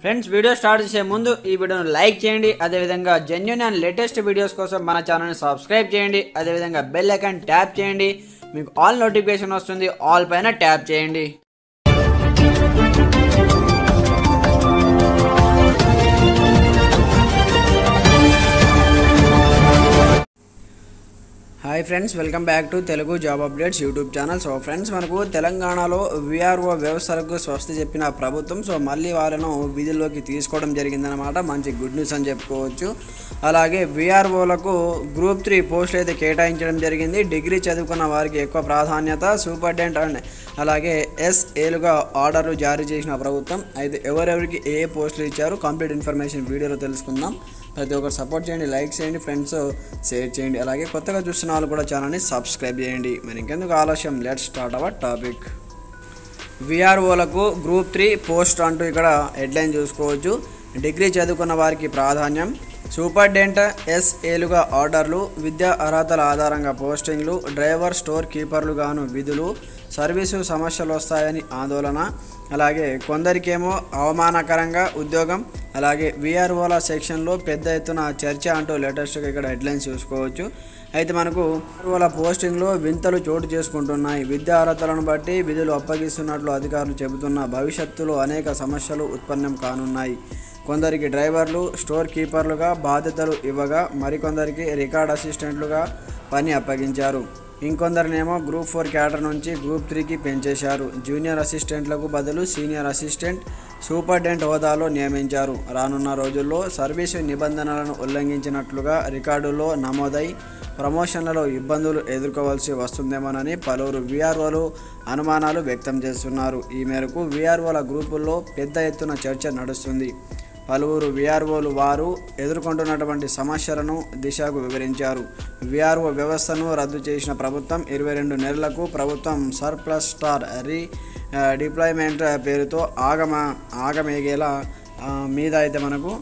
friends video start చేసే ముందు ఈ వీడియోను లైక్ చేయండి అదేవిధంగా జెన్యున్ అండ్ లేటెస్ట్ వీడియోస్ కోసం మన ఛానల్ని సబ్స్క్రైబ్ చేయండి అదేవిధంగా బెల్ ఐకాన్ ట్యాప్ చేయండి మీకు ఆల్ నోటిఫికేషన్ వస్తుంది ఆల్ పైన ట్యాప్ చేయండి hi friends welcome back to Telugu job updates YouTube channel so friends మనకు తెలంగాణలో విఆర్ఓ వ్యవస్థలకు స్వస్తి చెప్పిన ప్రభుత్వం సో మళ్ళీ వాళ్ళను విధుల్లోకి తీసుకోవడం జరిగిందనమాట మంచి గుడ్ న్యూస్ అని చెప్పుకోవచ్చు అలాగే విఆర్ఓలకు గ్రూప్ త్రీ పోస్టులు అయితే కేటాయించడం జరిగింది డిగ్రీ చదువుకున్న వారికి ఎక్కువ ప్రాధాన్యత సూపరింటెండెంట్ అండ్ అలాగే ఎస్ఏలుగా ఆర్డర్లు జారీ చేసిన ప్రభుత్వం అయితే ఎవరెవరికి ఏ పోస్టులు ఇచ్చారు కంప్లీట్ ఇన్ఫర్మేషన్ వీడియోలో తెలుసుకుందాం ప్రతి ఒక్కరు సపోర్ట్ చేయండి లైక్ చేయండి ఫ్రెండ్స్ షేర్ చేయండి అలాగే కొత్తగా చూస్తున్న వాళ్ళు కూడా ఛానల్ని సబ్స్క్రైబ్ చేయండి మరి ఇంకెందుకు ఆలస్యం లెట్ స్టార్ట్ అవర్ టాపిక్ విఆర్ఓలకు గ్రూప్ త్రీ పోస్ట్ అంటూ ఇక్కడ హెడ్లైన్ చూసుకోవచ్చు డిగ్రీ చదువుకున్న వారికి ప్రాధాన్యం సూపర్డెంట్ ఎస్ఏలుగా ఆర్డర్లు విద్యా అర్హతల ఆధారంగా పోస్టింగ్లు డ్రైవర్ స్టోర్ కీపర్లు గాను విధులు సర్వీసు సమస్యలు వస్తాయని ఆందోళన అలాగే కొందరికేమో అవమానకరంగా ఉద్యోగం అలాగే విఆర్ఓల సెక్షన్లో పెద్ద ఎత్తున చర్చ అంటూ లేటెస్ట్గా ఇక్కడ హెడ్లైన్స్ చూసుకోవచ్చు అయితే మనకు వాళ్ళ పోస్టింగ్లో వింతలు చోటు చేసుకుంటున్నాయి విద్యా అర్హతలను బట్టి విధులు అప్పగిస్తున్నట్లు అధికారులు చెబుతున్న భవిష్యత్తులో అనేక సమస్యలు ఉత్పన్నం కానున్నాయి కొందరికి డ్రైవర్లు స్టోర్ కీపర్లుగా బాధ్యతలు ఇవ్వగా మరికొందరికి రికార్డ్ అసిస్టెంట్లుగా పని అప్పగించారు ఇంకొందరినేమో గ్రూప్ ఫోర్ క్యాడర్ నుంచి గ్రూప్ త్రీకి పెంచేశారు జూనియర్ అసిస్టెంట్లకు బదులు సీనియర్ అసిస్టెంట్ సూపర్డెంట్ హోదాలో నియమించారు రానున్న రోజుల్లో సర్వీసు నిబంధనలను ఉల్లంఘించినట్లుగా రికార్డులో నమోదై ప్రమోషన్లలో ఇబ్బందులు ఎదుర్కోవాల్సి వస్తుందేమోనని పలువురు విఆర్ఓలు అనుమానాలు వ్యక్తం చేస్తున్నారు ఈ మేరకు విఆర్ఓల గ్రూపుల్లో పెద్ద ఎత్తున చర్చ నడుస్తుంది పలువురు విఆర్ఓలు వారు ఎదుర్కొంటున్నటువంటి సమస్యలను దిశకు వివరించారు విఆర్ఓ వ్యవస్థను రద్దు చేసిన ప్రభుత్వం ఇరవై రెండు నెలలకు ప్రభుత్వం సర్ప్లస్ స్టార్ రీ డిప్లాయ్మెంట్ పేరుతో ఆగమ ఆగమేగేలా ఆ, మీద అయితే మనకు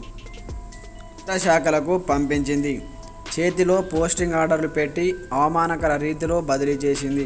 ఇతర శాఖలకు పంపించింది చేతిలో పోస్టింగ్ ఆర్డర్లు పెట్టి అవమానకర రీతిలో బదిలీ చేసింది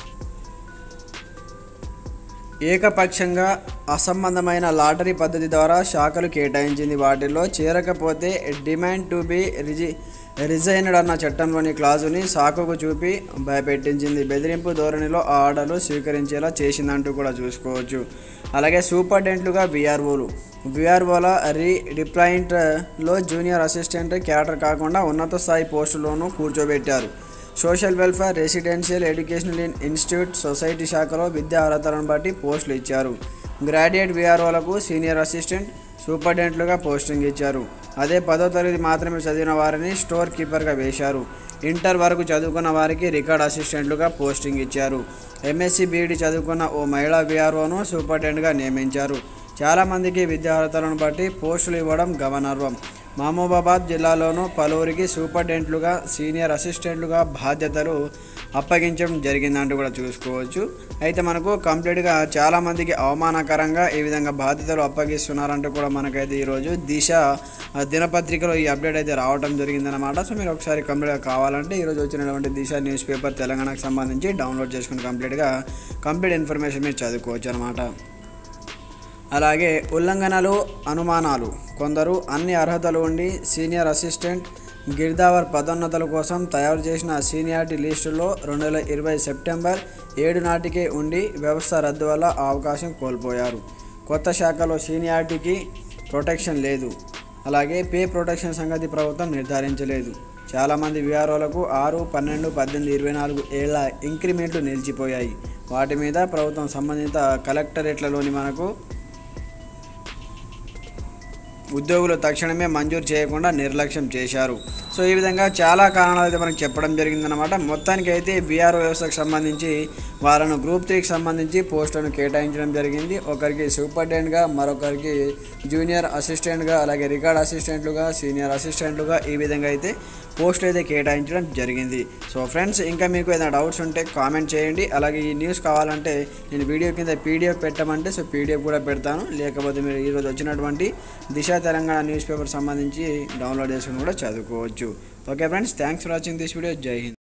ఏకపక్షంగా అసంబంధమైన లాటరీ పద్ధతి ద్వారా శాఖలు కేటాయించింది వాటిల్లో చేరకపోతే డిమాండ్ టు బి రిజి రిజైన్డ్ అన్న చట్టంలోని క్లాజుని సాకుకు చూపి భయపెట్టించింది బెదిరింపు ధోరణిలో ఆ ఆర్డర్లు స్వీకరించేలా చేసిందంటూ కూడా చూసుకోవచ్చు అలాగే సూపర్డెంట్లుగా విఆర్ఓలు విఆర్ఓల రీ డిప్లాయింట్లో జూనియర్ అసిస్టెంట్ క్యాడర్ కాకుండా ఉన్నత స్థాయి పోస్టులోనూ కూర్చోబెట్టారు social welfare residential educational in institute society శాఖలో విద్యా అర్హతలను బట్టి పోస్టులు ఇచ్చారు గ్రాడ్యుయేట్ విఆర్ఓలకు సీనియర్ అసిస్టెంట్ సూపర్డెంట్లుగా పోస్టింగ్ ఇచ్చారు అదే పదో తరగతి మాత్రమే చదివిన వారిని స్టోర్ కీపర్గా వేశారు ఇంటర్ వరకు చదువుకున్న వారికి రికార్డ్ అసిస్టెంట్లుగా పోస్టింగ్ ఇచ్చారు ఎంఎస్సి బీఈడి చదువుకున్న ఓ మహిళా విఆర్ఓను సూపర్డెంట్గా నియమించారు చాలామందికి విద్యా అర్హతలను బట్టి పోస్టులు ఇవ్వడం గమనార్హం మహబూబాబాద్ జిల్లాలోనూ పలువురికి సూపర్డెంట్లుగా సీనియర్ అసిస్టెంట్లుగా బాధ్యతలు అప్పగించడం జరిగిందంటూ కూడా చూసుకోవచ్చు అయితే మనకు కంప్లీట్గా చాలామందికి అవమానకరంగా ఈ విధంగా బాధ్యతలు అప్పగిస్తున్నారంటూ కూడా మనకైతే ఈరోజు దిశ ఆ, దినపత్రికలో ఈ అప్డేట్ అయితే రావడం జరిగిందనమాట సో మీరు ఒకసారి కంప్లీట్గా కావాలంటే ఈరోజు వచ్చినటువంటి దిశ న్యూస్ పేపర్ తెలంగాణకు సంబంధించి డౌన్లోడ్ చేసుకుని కంప్లీట్గా కంప్లీట్ ఇన్ఫర్మేషన్ మీరు చదువుకోవచ్చు అనమాట అలాగే ఉల్లంఘనలు అనుమానాలు కొందరు అన్ని అర్హతలు ఉండి సీనియర్ అసిస్టెంట్ గిర్దావర్ పదోన్నతుల కోసం తయారు చేసిన సీనియారిటీ లిస్టులో రెండు వేల ఇరవై సెప్టెంబర్ ఏడు నాటికే ఉండి వ్యవస్థ రద్దు వల్ల ఆ అవకాశం కోల్పోయారు కొత్త శాఖలో సీనియారిటీకి ప్రొటెక్షన్ లేదు అలాగే పే ప్రొటెక్షన్ సంగతి ప్రభుత్వం నిర్ధారించలేదు చాలామంది విఆర్ఓలకు ఆరు పన్నెండు పద్దెనిమిది ఇరవై నాలుగు ఏళ్ల ఇంక్రిమెంట్లు నిలిచిపోయాయి వాటి మీద ప్రభుత్వం సంబంధిత కలెక్టరేట్లలోని మనకు ఉద్యోగులు తక్షణమే మంజూరు చేయకుండా నిర్లక్ష్యం చేశారు సో ఈ విధంగా చాలా కారణాలు అయితే మనకు చెప్పడం జరిగిందనమాట మొత్తానికి అయితే బీఆర్ వ్యవస్థకు సంబంధించి వాళ్ళను గ్రూప్ త్రీకి సంబంధించి పోస్టులను కేటాయించడం జరిగింది ఒకరికి సూపర్డెంట్గా మరొకరికి జూనియర్ అసిస్టెంట్గా అలాగే రికార్డ్ అసిస్టెంట్లుగా సీనియర్ అసిస్టెంట్లుగా ఈ విధంగా అయితే పోస్ట్ అయితే కేటాయించడం జరిగింది సో ఫ్రెండ్స్ ఇంకా మీకు ఏదైనా డౌట్స్ ఉంటే కామెంట్ చేయండి అలాగే ఈ న్యూస్ కావాలంటే నేను వీడియో కింద పీడిఎఫ్ పెట్టమంటే సో పీడిఎఫ్ కూడా పెడతాను లేకపోతే మీరు ఈరోజు వచ్చినటువంటి దిశ తెలంగాణ న్యూస్ పేపర్ సంబంధించి డౌన్లోడ్ చేసుకుని కూడా చదువుకోవచ్చు okay friends thanks for watching this video జై హింద్